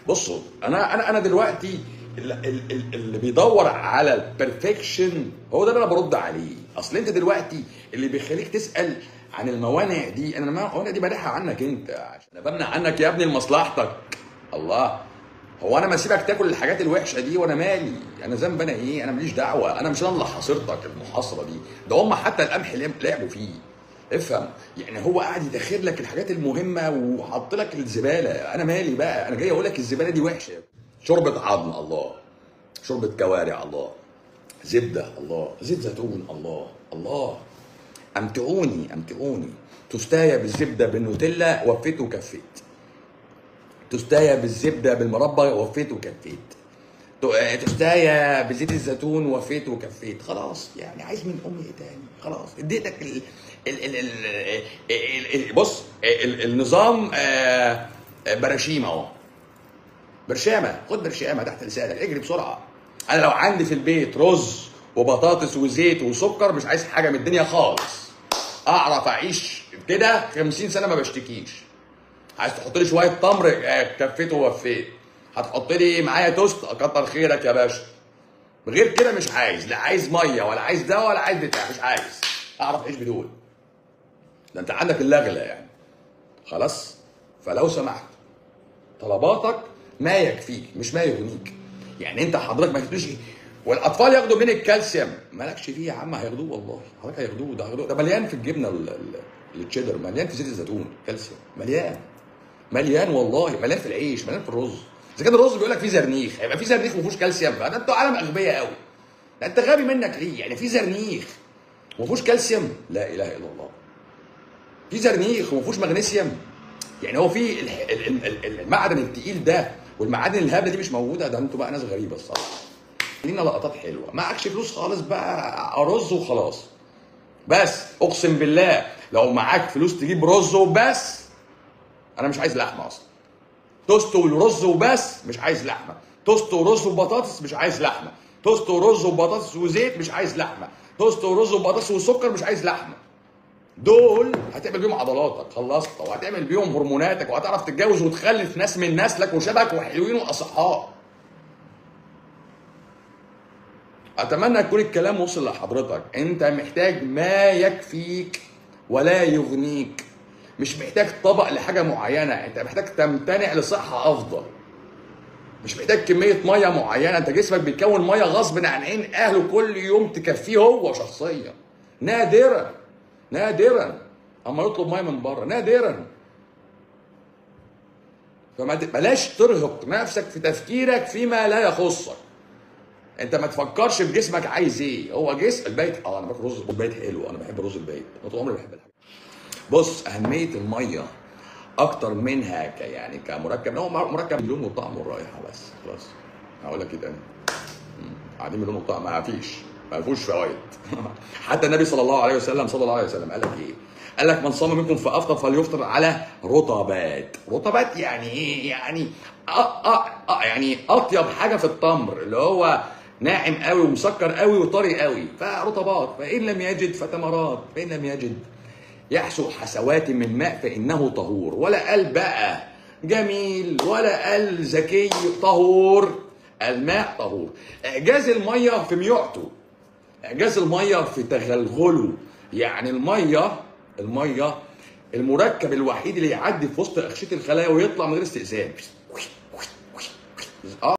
بصوا انا انا انا دلوقتي ال- ال- ال- اللي بيدور على البرفكشن هو ده اللي انا برد عليه اصل انت دلوقتي اللي بيخليك تسال عن الموانع دي انا الموانع دي بلاحها عنك انت عشان انا بمنع عنك يا ابني لمصلحتك الله هو انا ما اسيبك تاكل الحاجات الوحشه دي وانا مالي انا ذنب انا ايه انا ماليش دعوه انا مش انا اللي حاصرتك المحاصره دي ده هم حتى القمح لعب- لعبوا فيه افهم يعني هو قاعد يدخل لك الحاجات المهمه وحط لك الزباله انا مالي بقى انا جاي اقول لك الزباله دي وحشه شوربه عظم الله شوربه كوارع الله زبده الله زيت زيتون الله الله امتعوني امتعوني توستايه بالزبده بالنوتيلا وفيت وكفيت توستايه بالزبده بالمربى وفيت وكفيت تو- آه، توستايه بزيت الزيتون وفيت وكفيت خلاص يعني عايز من امي ايه تاني خلاص اديتك ال ال ال ال ال ال بص ال النظام آه، آه، براشيم اهو برشامه خد برشامه تحت لسانك اجري بسرعه انا لو عندي في البيت رز وبطاطس وزيت وسكر مش عايز حاجه من الدنيا خالص اعرف اعيش كده 50 سنه ما بشتكيش عايز تحط لي شويه تمر آه، كفيت ووفيت هتحط لي معايا توست كتر خيرك يا باشا غير كده مش عايز لا عايز ميه ولا عايز ده ولا عايز بتاع مش عايز اعرف اعيش بدول ده انت عندك اللغله يعني خلاص فلو سمحت طلباتك ما يكفيك مش ما يغنيك يعني انت حضرتك ما تقولش ايه والاطفال ياخدوا من الكالسيوم مالكش فيه يا عم هياخدوه والله حضرتك هياخدوه ده هياخدوه ده مليان في الجبنه ال- ال- التشيدر مليان في زيت الزيتون كالسيوم مليان مليان والله مليان في العيش مليان في الرز اذا كان الرز بيقول لك فيه زرنيخ هيبقى فيه زرنيخ وما فيهوش كالسيوم ده انتوا عالم اغبياء قوي ده انت غبي منك ليه يعني في زرنيخ وما فيهوش كالسيوم لا اله الا الله في زرنيخ وما فيهوش مغنيسيوم يعني هو في ال- ال- ال- ال- المعدن التقيل ده والمعادن الهبله دي مش موجوده ده انتوا بقى ناس غريبه الصراحه لينا لقطات حلوه معكش فلوس خالص بقى رز وخلاص بس اقسم بالله لو معاك فلوس تجيب رز وبس انا مش عايز لحمه اصلا توست ورز وبس مش عايز لحمه توست ورز وبطاطس مش عايز لحمه توست ورز وبطاطس وزيت مش عايز لحمه توست ورز وبطاطس وسكر مش عايز لحمه دول هتعمل بيهم عضلاتك خلصت وهتعمل بيهم هرموناتك وهتعرف تتجوز وتخلف ناس من نسلك وشبهك وحلوين واصحاء اتمنى يكون الكلام وصل لحضرتك انت محتاج ما يكفيك ولا يغنيك مش محتاج طبق لحاجه معينه انت محتاج تمتنع لصحه افضل مش محتاج كميه ميه معينه انت جسمك بيكون ميه غصب عن عين اهله كل يوم تكفيه هو شخصيا نادرا نادرا اما يطلب ميه من بره نادرا فما ت- بلاش ترهق نفسك في تفكيرك فيما لا يخصك انت ما تفكرش في جسمك عايز ايه هو جسم البيت اه انا باكل رز البيت حلو انا بحب رز البيت انا طول عمري بحب الحاجه بص اهميه الميه اكتر منها ك يعني كمركب هو مركب اللون والطعم والرائحه بس خلاص هقول لك ايه تاني مم. قاعدين من اللون والطعم ما فيش ما فيهوش فوائد حتى النبي صلى الله عليه وسلم صلى الله عليه وسلم قال لك ايه؟ قال لك من صام منكم فافطر فليفطر على رطبات رطبات يعني ايه؟ يعني أ أ أ يعني اطيب حاجه في التمر اللي هو ناعم قوي ومسكر قوي وطري قوي فرطبات فان لم يجد فتمرات فان لم يجد يحسو حسوات من ماء فإنه طهور ولا قال بقى جميل ولا قال ذكي طهور الماء طهور إعجاز المية في ميوعته إعجاز المية في تغلغله يعني المية المية المركب الوحيد اللي يعدي في وسط أغشية الخلايا ويطلع من غير استئذان اه